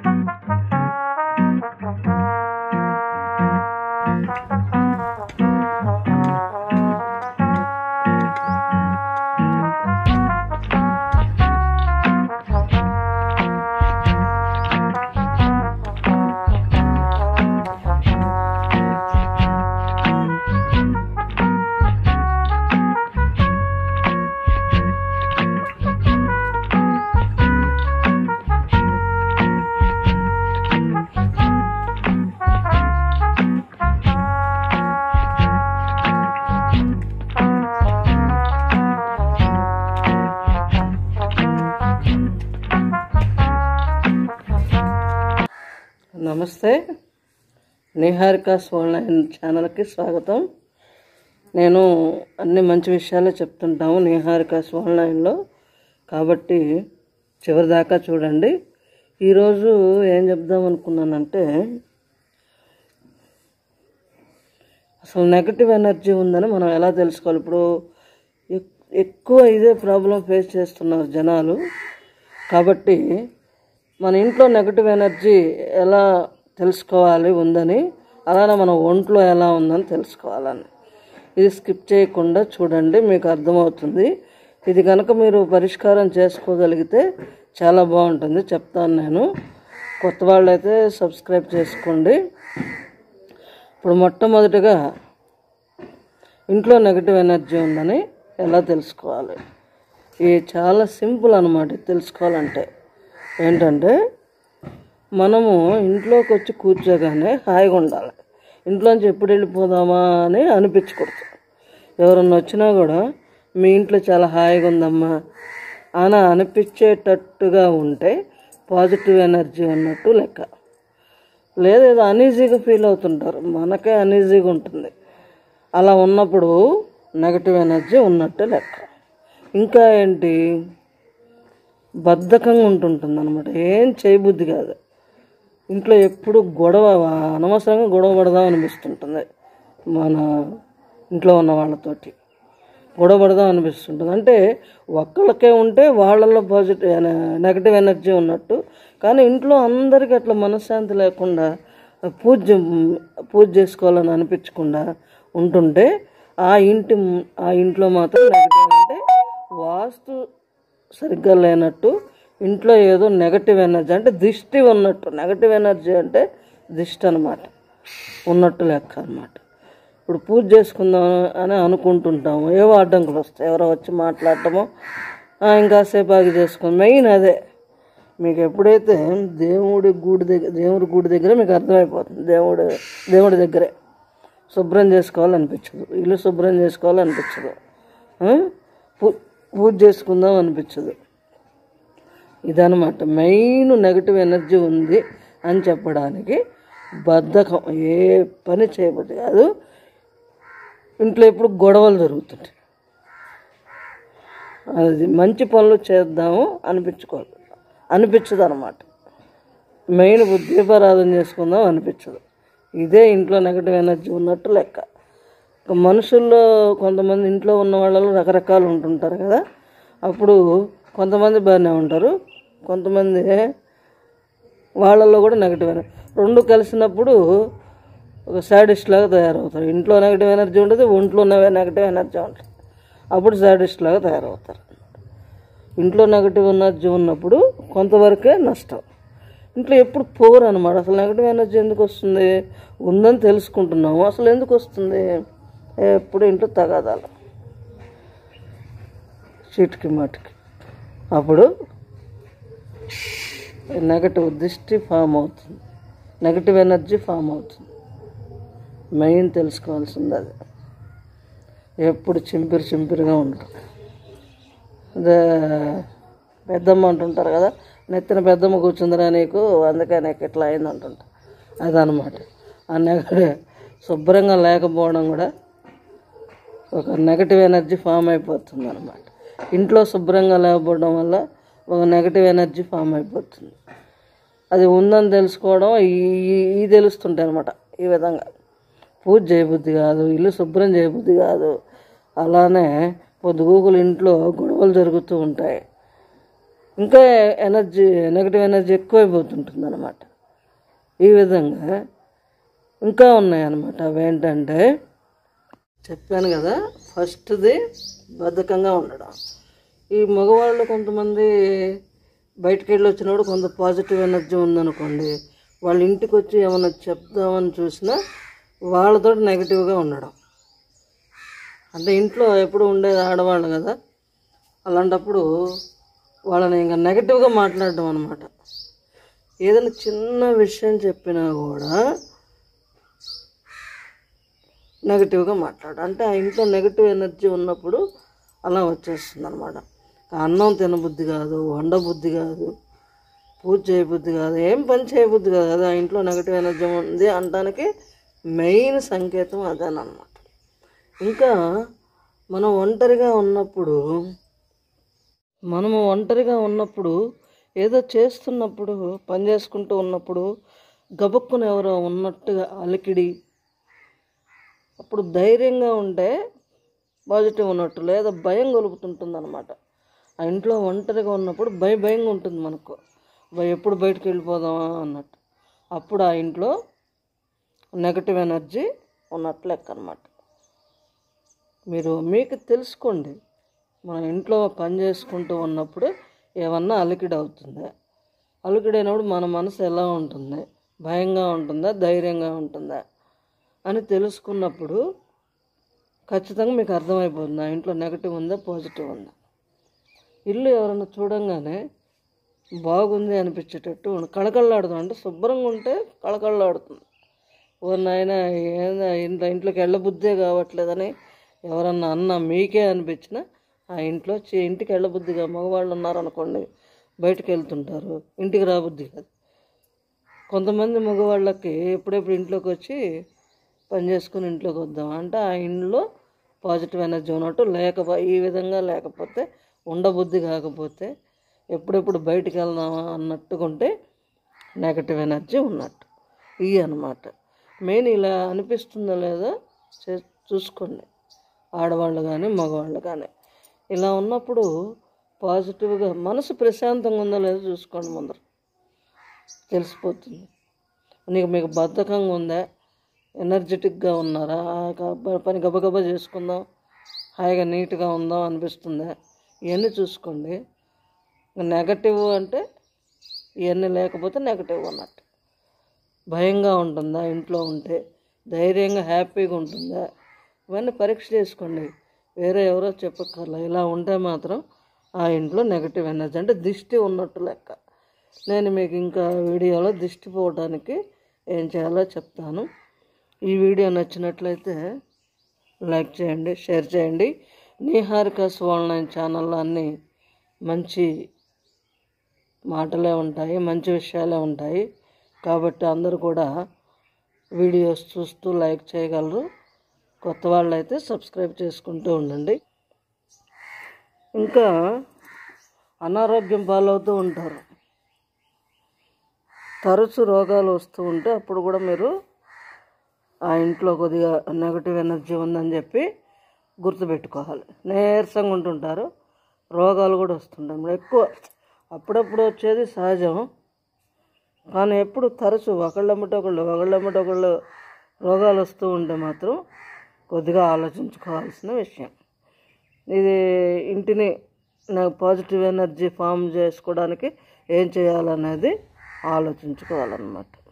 నమస్తే నిహారిక స్వర్ణైన్ ఛానల్కి స్వాగతం నేను అన్ని మంచి విషయాలే చెప్తుంటాము నిహారిక స్వర్ణైన్లో కాబట్టి చివరి దాకా చూడండి ఈరోజు ఏం చెప్దాం అనుకున్నానంటే అసలు నెగటివ్ ఎనర్జీ ఉందని మనం ఎలా తెలుసుకోవాలి ఇప్పుడు ఎక్- ఎక్కువ ఇదే ప్రాబ్లం ఫేస్ చేస్తున్నారు జనాలు కాబట్టి మన ఇంట్లో నెగటివ్ ఎనర్జీ ఎలా తెలుసుకోవాలి ఉందని అలానే మన ఒంట్లో ఎలా ఉందని తెలుసుకోవాలని ఇది స్కిప్ చేయకుండా చూడండి మీకు అర్థమవుతుంది ఇది కనుక మీరు పరిష్కారం చేసుకోగలిగితే చాలా బాగుంటుంది చెప్తాను నేను కొత్త వాళ్ళైతే సబ్స్క్రైబ్ చేసుకోండి ఇప్పుడు మొట్టమొదటిగా ఇంట్లో నెగటివ్ ఎనర్జీ ఉందని ఎలా తెలుసుకోవాలి ఇది చాలా సింపుల్ అనమాట ఇది తెలుసుకోవాలంటే ఏంటంటే మనము ఇంట్లోకి వచ్చి కూర్చోగానే హాయిగా ఉండాలి ఇంట్లోంచి ఎప్పుడు వెళ్ళిపోదామా అని అనిపించకూడదు ఎవరన్నా వచ్చినా కూడా మీ ఇంట్లో చాలా హాయిగా ఉందమ్మా అని అనిపించేటట్టుగా ఉంటే పాజిటివ్ ఎనర్జీ ఉన్నట్టు లెక్క లేదా ఏదో అనీజీగా ఫీల్ అవుతుంటారు మనకే అనీజీగా ఉంటుంది అలా ఉన్నప్పుడు నెగటివ్ ఎనర్జీ ఉన్నట్టు లెక్క ఇంకా ఏంటి బద్ధకంగా ఉంటుంటుంది అనమాట ఏం చేయబుద్ధి కాదు ఇంట్లో ఎప్పుడు గొడవ అనవసరంగా గొడవ పడదాం అనిపిస్తుంటుంది మన ఇంట్లో ఉన్న వాళ్ళతోటి గొడవ పడదాం అనిపిస్తుంటుంది అంటే ఒక్కళ్ళకే ఉంటే వాళ్ళల్లో పాజిటివ్ నెగటివ్ ఎనర్జీ ఉన్నట్టు కానీ ఇంట్లో అందరికీ అట్లా మనశ్శాంతి లేకుండా పూజ పూజ చేసుకోవాలని అనిపించకుండా ఉంటుంటే ఆ ఇంటి ఆ ఇంట్లో మాత్రం నెగటివ్ అంటే వాస్తు సరిగ్గా లేనట్టు ఇంట్లో ఏదో నెగటివ్ ఎనర్జీ అంటే దిష్టి ఉన్నట్టు నెగటివ్ ఎనర్జీ అంటే దిష్టి అనమాట ఉన్నట్టు లెక్క అనమాట ఇప్పుడు పూజ చేసుకుందాం అని అనుకుంటుంటాము ఏవో అడ్డంకులు వస్తాయి ఎవరో వచ్చి మాట్లాడటమో "ఆ, ఇంకాసేపు ఆగి చేసుకుందాం మెయిన్ అదే మీకు ఎప్పుడైతే దేవుడి గుడి దగ్గర దేవుడి గుడి దగ్గర మీకు అర్థమైపోతుంది దేవుడు దేవుడి దగ్గరే శుభ్రం చేసుకోవాలనిపించదు ఇల్లు శుభ్రం చేసుకోవాలనిపించదు ఆ? పూ- పూజ చేసుకుందాం అనిపించదు ఇదనమాట మెయిన్ నెగటివ్ ఎనర్జీ ఉంది అని చెప్పడానికి బద్ధకం ఏ పని చేయబోద్ది కాదు ఇంట్లో ఎప్పుడు గొడవలు జరుగుతుంటాయి అది మంచి పనులు చేద్దాము అనిపించుకోవాలి అనిపించదు అనమాట మెయిన్ ఇప్పుడు దీపారాధన చేసుకుందాం అనిపించదు ఇదే ఇంట్లో నెగటివ్ ఎనర్జీ ఉన్నట్టు లెక్క ఇక మనుషుల్లో కొంతమంది ఇంట్లో ఉన్న వాళ్ళలో రకరకాలు ఉంటుంటారు కదా అప్పుడు కొంతమంది బాగానే ఉంటారు కొంతమంది వాళ్ళల్లో కూడా నెగటివ్ ఎనర్జీ రెండు కలిసినప్పుడు ఒక సాడిస్ట్ లాగా తయారవుతారు ఇంట్లో నెగటివ్ ఎనర్జీ ఉంటుంది ఒంట్లో నెగటివ్ ఎనర్జీ ఉంటుంది అప్పుడు సాడిస్ట్ లాగా తయారవుతారు ఇంట్లో నెగటివ్ ఎనర్జీ ఉన్నప్పుడు కొంతవరకే నష్టం ఇంట్లో ఎప్పుడు పోరు అనమాట అసలు నెగటివ్ ఎనర్జీ ఎందుకు వస్తుంది ఉందని తెలుసుకుంటున్నాము అసలు ఎందుకు వస్తుంది ఎప్పుడు ఇంట్లో తగాదాలు చీటికి మాటికి అప్పుడు నెగటివ్ దృష్టి ఫామ్ అవుతుంది నెగటివ్ ఎనర్జీ ఫామ్ అవుతుంది మెయిన్ తెలుసుకోవాల్సింది అది ఎప్పుడు చింపిరి చింపిరిగా ఉంటుంది అదే పెద్దమ్మ అంటుంటారు కదా నెత్తిన పెద్దమ్మ కూర్చుందిరా నీకు అందుకే నీకు ఇట్లా అయింది అంటుంటా అదనమాట ఆ నెగటివ్ శుభ్రంగా లేకపోవడం కూడా ఒక నెగటివ్ ఎనర్జీ ఫామ్ అయిపోతుంది అనమాట ఇంట్లో శుభ్రంగా లేకపోవడం వల్ల ఒక నెగటివ్ ఎనర్జీ ఫామ్ అయిపోతుంది అది ఉందని తెలుసుకోవడం ఈ- ఈ తెలుస్తుంటాయి అనమాట ఈ విధంగా పూజ చేయబుద్ధి కాదు ఇల్లు శుభ్రం చేయబుద్ధి కాదు అలానే పొద్దుగూకులు ఇంట్లో గొడవలు జరుగుతూ ఉంటాయి ఇంకా ఎనర్జీ నెగిటివ్ ఎనర్జీ ఎక్కువైపోతుంటుంది అనమాట ఈ విధంగా ఇంకా ఉన్నాయన్నమాట అవి ఏంటంటే చెప్పాను కదా ఫస్ట్ది బద్ధకంగా ఉండడం ఈ మగవాళ్ళు కొంతమంది బయటికి వెళ్ళి వచ్చినప్పుడు కొంత పాజిటివ్ ఎనర్జీ ఉందనుకోండి వాళ్ళ ఇంటికి వచ్చి ఏమైనా చెప్దామని చూసినా వాళ్ళతో నెగిటివ్గా ఉండడం అంటే ఇంట్లో ఎప్పుడు ఉండేది ఆడవాళ్ళు కదా అలాంటప్పుడు వాళ్ళని ఇంకా నెగిటివ్గా మాట్లాడడం అనమాట ఏదైనా చిన్న విషయం చెప్పినా కూడా నెగిటివ్గా మాట్లాడు అంటే ఆ ఇంట్లో నెగిటివ్ ఎనర్జీ ఉన్నప్పుడు అలా వచ్చేస్తుంది అనమాట అన్నం తినబుద్ధి కాదు వండబుద్ధి కాదు పూజ చేయబుద్ధి కాదు ఏం పని చేయబుద్ధి కాదు అది ఆ ఇంట్లో నెగిటివ్ ఎనర్జీ ఉంది అనడానికి మెయిన్ సంకేతం అదేనమాట ఇంకా మనం ఒంటరిగా ఉన్నప్పుడు మనము ఒంటరిగా ఉన్నప్పుడు ఏదో చేస్తున్నప్పుడు పని చేసుకుంటూ ఉన్నప్పుడు గబుక్కున ఎవరో ఉన్నట్టుగా అలికిడి అప్పుడు ధైర్యంగా ఉంటే పాజిటివ్ ఉన్నట్టు లేదా భయం కలుగుతుంటుంది అనమాట ఆ ఇంట్లో ఒంటరిగా ఉన్నప్పుడు భయ భయంగా ఉంటుంది మనకు భయ ఎప్పుడు బయటకు వెళ్ళిపోదామా అన్నట్టు అప్పుడు ఆ ఇంట్లో నెగటివ్ ఎనర్జీ ఉన్నట్లు లెక్క అనమాట మీరు మీకు తెలుసుకోండి మన ఇంట్లో పని చేసుకుంటూ ఉన్నప్పుడు ఏమన్నా అలికిడి అవుతుందా అలికిడైనప్పుడు మన మనసు ఎలా ఉంటుంది భయంగా ఉంటుందా ధైర్యంగా ఉంటుందా అని తెలుసుకున్నప్పుడు ఖచ్చితంగా మీకు అర్థమైపోతుంది ఆ ఇంట్లో నెగటివ్ ఉందా పాజిటివ్ ఉందా ఇల్లు ఎవరైనా చూడంగానే బాగుంది అనిపించేటట్టు ఉండు. కళకళలాడుతుంది అంటే శుభ్రంగా ఉంటే కళకళలాడుతుంది ఓ నాయన ఏందా ఇంట్లో ఇంట్లోకి వెళ్ళబుద్ధే కావట్లేదని ఎవరన్నా అన్న మీకే అనిపించినా ఆ ఇంట్లో చే ఇంటికి వెళ్ళబుద్ధిగా మగవాళ్ళు ఉన్నారనుకోండి బయటికి వెళ్తుంటారు ఇంటికి రాబుద్ధి కాదు కొంతమంది మగవాళ్ళకి ఎప్పుడెప్పుడు ఇంట్లోకి వచ్చి పని చేసుకుని ఇంట్లోకి వద్దాం అంటే ఆ ఇంట్లో పాజిటివ్ ఎనర్జీ ఉన్నట్టు లేకపో ఈ విధంగా లేకపోతే ఉండబుద్ధి కాకపోతే ఎప్పుడెప్పుడు బయటికి వెళ్దామా అన్నట్టుకుంటే నెగటివ్ ఎనర్జీ ఉన్నట్టు ఇవి అనమాట మెయిన్ ఇలా అనిపిస్తుందో లేదో చే చూసుకోండి ఆడవాళ్ళు కానీ మగవాళ్ళు కానీ ఇలా ఉన్నప్పుడు పాజిటివ్గా మనసు ప్రశాంతంగా ఉందో లేదో చూసుకోండి ముందర తెలిసిపోతుంది నీకు మీకు బద్ధకంగా ఉందా ఎనర్జెటిక్గా ఉన్నారా ఆ గబ- పని గబగబా చేసుకుందాం హాయిగా నీట్గా ఉందాం అనిపిస్తుందా ఇవన్నీ చూసుకోండి నెగటివ్ అంటే ఇవన్నీ లేకపోతే నెగటివ్ అన్నట్టు భయంగా ఉంటుందా ఇంట్లో ఉంటే ధైర్యంగా హ్యాపీగా ఉంటుందా ఇవన్నీ పరీక్ష చేసుకోండి వేరే ఎవరో చెప్పక్కర్లే ఇలా ఉంటే మాత్రం ఆ ఇంట్లో నెగటివ్ ఎనర్జీ అంటే దిష్టి ఉన్నట్టు లెక్క నేను మీకు ఇంకా వీడియోలో దిష్టి పోవడానికి ఏం చేయాలో చెప్తాను ఈ వీడియో నచ్చినట్లయితే లైక్ చేయండి షేర్ చేయండి నీహారికాస్ ఆన్లైన్ ఛానల్లో అన్నీ మంచి మాటలే ఉంటాయి మంచి విషయాలే ఉంటాయి కాబట్టి అందరూ కూడా వీడియోస్ చూస్తూ లైక్ చేయగలరు కొత్త వాళ్ళు అయితే సబ్స్క్రైబ్ చేసుకుంటూ ఉండండి ఇంకా అనారోగ్యం పాలవుతూ ఉంటారు తరచు రోగాలు వస్తూ ఉంటే అప్పుడు కూడా మీరు ఆ ఇంట్లో కొద్దిగా నెగటివ్ ఎనర్జీ ఉందని చెప్పి గుర్తుపెట్టుకోవాలి నీరసంగా ఉంటుంటారు రోగాలు కూడా వస్తుంటాయి మరి ఎక్కువ అప్పుడప్పుడు వచ్చేది సహజం కానీ ఎప్పుడు తరచు ఒకళ్ళమ్మట ఒకళ్ళు ఒకళ్ళమ్మట ఒకళ్ళు రోగాలు వస్తూ ఉంటే మాత్రం కొద్దిగా ఆలోచించుకోవాల్సిన విషయం ఇది ఇంటిని నాకు పాజిటివ్ ఎనర్జీ ఫామ్ చేసుకోవడానికి ఏం చేయాలనేది ఆలోచించుకోవాలన్నమాట